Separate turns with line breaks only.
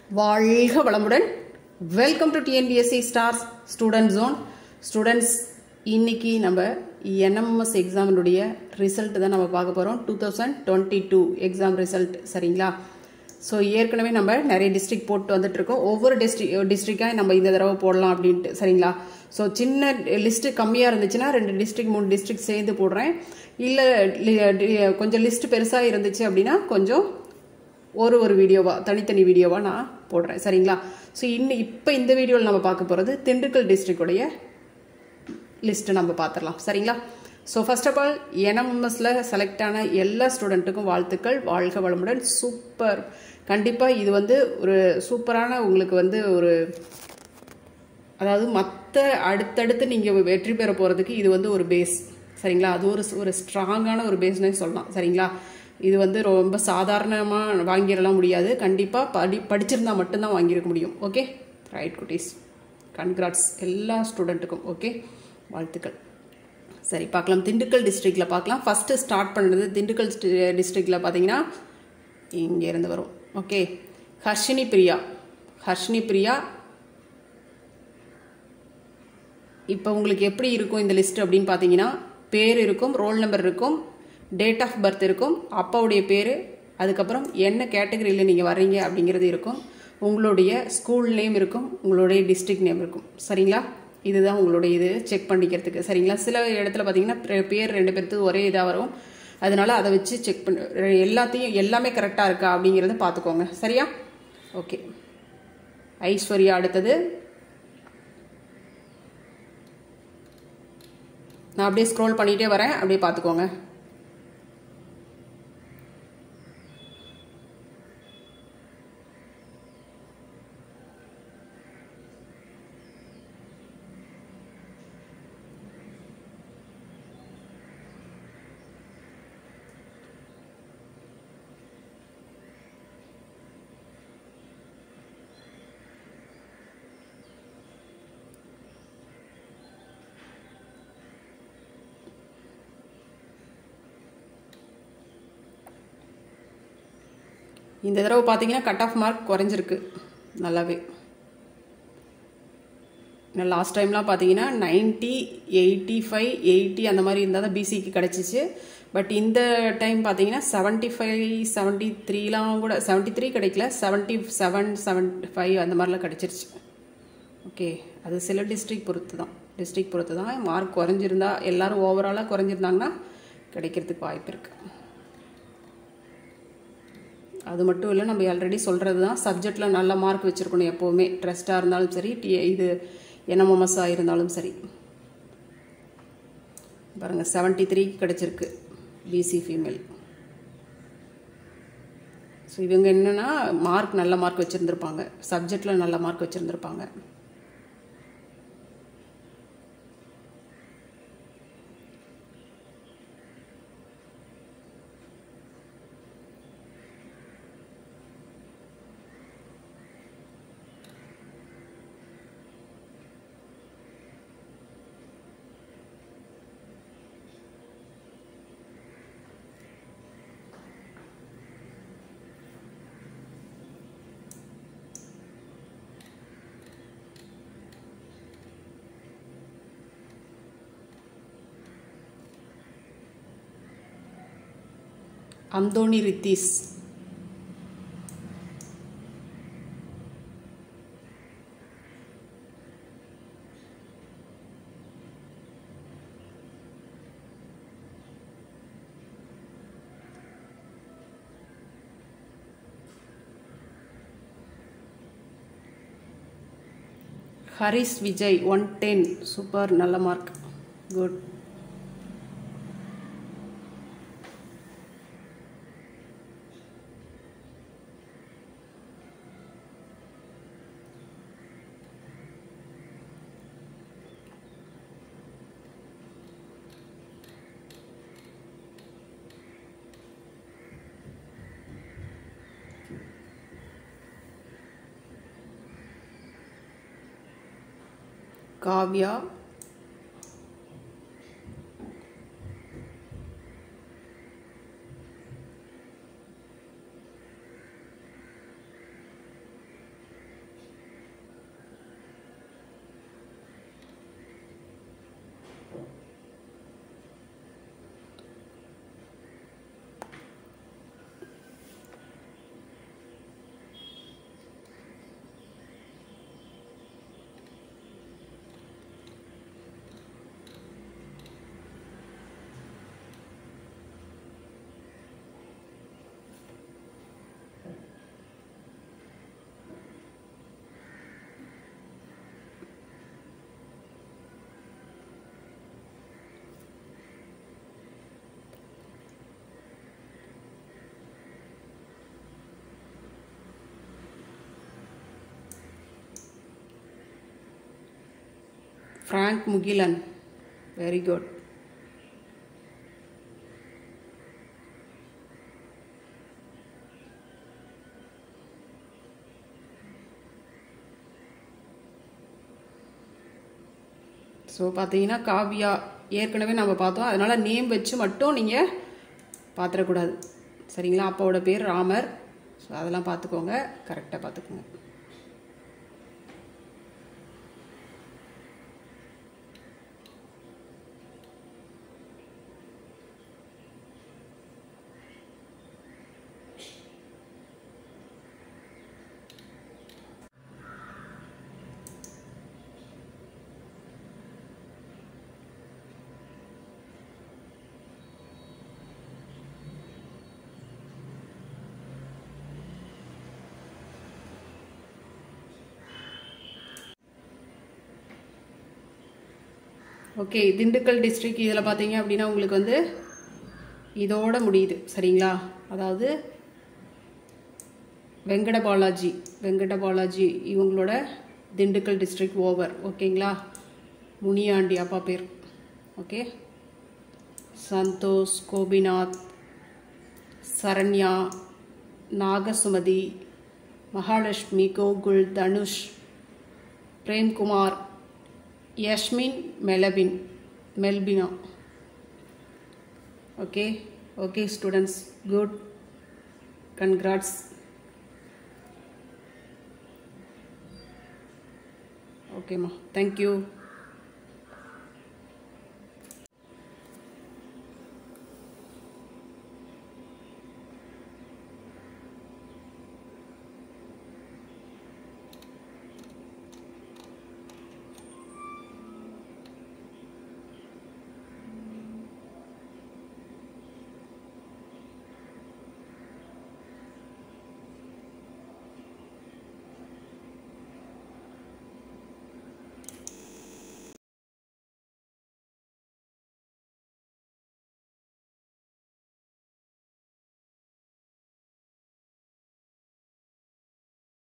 வாழ்க வளமுடன் welcome to TNPSC stars student zone students இன்னைக்கு நம்ம என்எம்எஸ் எக்ஸாமினுடைய ரிசல்ட் தான் நம்ம பார்க்க போகிறோம் two thousand twenty two exam result சரிங்களா ஸோ ஏற்கனவே நம்ம நிறைய டிஸ்ட்ரிக்ட் போட்டு வந்துட்டு இருக்கோம் ஒவ்வொரு டிஸ்ட்ரிக் டிஸ்ட்ரிக்டாக நம்ம இந்த தடவை போடலாம் அப்படின்ட்டு சரிங்களா ஸோ சின்ன லிஸ்ட்டு கம்மியாக இருந்துச்சுன்னா ரெண்டு டிஸ்ட்ரிக்ட் மூணு டிஸ்ட்ரிக்ட் சேர்ந்து போடுறேன் இல்லை கொஞ்சம் லிஸ்ட் பெருசாக இருந்துச்சு அப்படின்னா கொஞ்சம் ஒரு ஒரு வீடியோவாக தனித்தனி வீடியோவாக நான் போடுறேன் சரிங்களா ஸோ இன்னும் இப்போ இந்த வீடியோவில் நம்ம பார்க்க போகிறது திண்டுக்கல் டிஸ்ட்ரிக்டுடைய லிஸ்ட்டு நம்ம பார்த்துடலாம் சரிங்களா ஸோ ஃபர்ஸ்ட் ஆஃப் ஆல் என்எம்எஸ்ல செலக்ட் ஆன எல்லா ஸ்டூடெண்ட்டுக்கும் வாழ்த்துக்கள் வாழ்க வளமுடன் சூப்பர் கண்டிப்பாக இது வந்து ஒரு சூப்பரான உங்களுக்கு வந்து ஒரு அதாவது மற்ற அடுத்தடுத்து நீங்கள் வெற்றி பெற போகிறதுக்கு இது வந்து ஒரு பேஸ் சரிங்களா அது ஒரு ஒரு ஸ்ட்ராங்கான ஒரு பேஸ்னே சொல்லலாம் சரிங்களா இது வந்து ரொம்ப சாதாரணமாக வாங்கிடலாம் முடியாது கண்டிப்பாக படி படிச்சிருந்தா மட்டும்தான் வாங்கியிருக்க முடியும் ஓகே ரைட் குட்டீஸ் கன்கிராட்ஸ் எல்லா ஸ்டூடெண்ட்டுக்கும் ஓகே வாழ்த்துக்கள் சரி பார்க்கலாம் திண்டுக்கல் டிஸ்ட்ரிக்டில் பார்க்கலாம் ஃபஸ்ட்டு ஸ்டார்ட் பண்ணுறது திண்டுக்கல் டிஸ்ட்ரிக்டில் பார்த்தீங்கன்னா இங்கேருந்து வரும் ஓகே ஹர்ஷினி பிரியா ஹர்ஷினி பிரியா இப்போ உங்களுக்கு எப்படி இருக்கும் இந்த லிஸ்ட் அப்படின்னு பார்த்தீங்கன்னா பேர் இருக்கும் ரோல் நம்பர் இருக்கும் டேட் ஆஃப் பர்த் இருக்கும் அப்பாவுடைய பேர் அதுக்கப்புறம் என்ன கேட்டகரியில் நீங்கள் வர்றீங்க அப்படிங்கிறது இருக்கும் உங்களுடைய ஸ்கூல் நேம் இருக்கும் உங்களுடைய டிஸ்ட்ரிக்ட் நேம் இருக்கும் சரிங்களா இதுதான் உங்களுடைய இது செக் பண்ணிக்கிறதுக்கு சரிங்களா சில இடத்துல பார்த்தீங்கன்னா பேர் ரெண்டு பேர்த்து ஒரே இதாக வரும் அதனால அதை வச்சு செக் பண்ண எல்லாத்தையும் எல்லாமே கரெக்டாக இருக்கா அப்படிங்கிறத பார்த்துக்கோங்க சரியா ஓகே ஐஸ்வர்யா அடுத்தது நான் அப்படியே ஸ்க்ரோல் பண்ணிகிட்டே வரேன் அப்படியே பார்த்துக்கோங்க இந்த தடவை பார்த்தீங்கன்னா கட் ஆஃப் மார்க் குறைஞ்சிருக்கு நல்லாவே லாஸ்ட் டைம்லாம் பார்த்தீங்கன்னா நைன்ட்டி எயிட்டி ஃபைவ் எயிட்டி அந்த மாதிரி இருந்தால் தான் பிசிக்கு கிடச்சிச்சு பட் இந்த டைம் பார்த்தீங்கன்னா செவன்ட்டி ஃபைவ் செவன்ட்டி த்ரீலாம் கூட செவன்ட்டி த்ரீ கிடைக்கல செவன்ட்டி செவன் செவன்ட்டி ஃபைவ் அந்த மாதிரிலாம் கிடச்சிருச்சு ஓகே அது சில டிஸ்ட்ரிக் பொறுத்து தான் டிஸ்ட்ரிக் பொறுத்து தான் மார்க் குறைஞ்சிருந்தா எல்லோரும் ஓவராலாக குறைஞ்சிருந்தாங்கன்னா கிடைக்கிறதுக்கு வாய்ப்பு இருக்குது அது மட்டும் இல்லை நம்ம ஆல்ரெடி சொல்கிறது தான் சப்ஜெக்டில் நல்ல மார்க் வச்சுருக்கணும் எப்போவுமே ட்ரெஸ்ட்டாக இருந்தாலும் சரி டி இது என்எம்எம்எஸ்ஸாக இருந்தாலும் சரி பாருங்கள் செவன்ட்டி த்ரீக்கு கிடச்சிருக்கு பிசி ஃபீமேல் ஸோ இவங்க என்னென்னா மார்க் நல்ல மார்க் வச்சுருந்துருப்பாங்க சப்ஜெக்டில் நல்ல மார்க் வச்சுருந்துருப்பாங்க Anthony Ritheesh Haris Vijay one ten super நல்ல mark good Kavya Frank Mugilan very good so பார்த்தீங்கன்னா காவியா ஏற்கனவே நம்ம பார்த்தோம் அதனால் நேம் வச்சு மட்டும் நீங்கள் பார்த்துடக்கூடாது சரிங்களா அப்பாவோட பேர் ராமர் ஸோ அதெல்லாம் பார்த்துக்கோங்க கரெக்டாக பார்த்துக்கோங்க ஓகே திண்டுக்கல் டிஸ்ட்ரிக்ட் இதில் பார்த்தீங்க அப்படின்னா உங்களுக்கு வந்து இதோட முடியுது சரிங்களா அதாவது வெங்கட பாலாஜி வெங்கட பாலாஜி இவங்களோட திண்டுக்கல் டிஸ்ட்ரிக்ட் ஓவர் ஓகேங்களா முனியாண்டி அப்பா பேர் okay Santhosh Gopinath Saranya Nagasumathi Mahalakshmi Gokul Dhanush Premkumar Yashmin Melabin Melbina okay okay students good congrats ஓகேம்மா தேங்க்யூ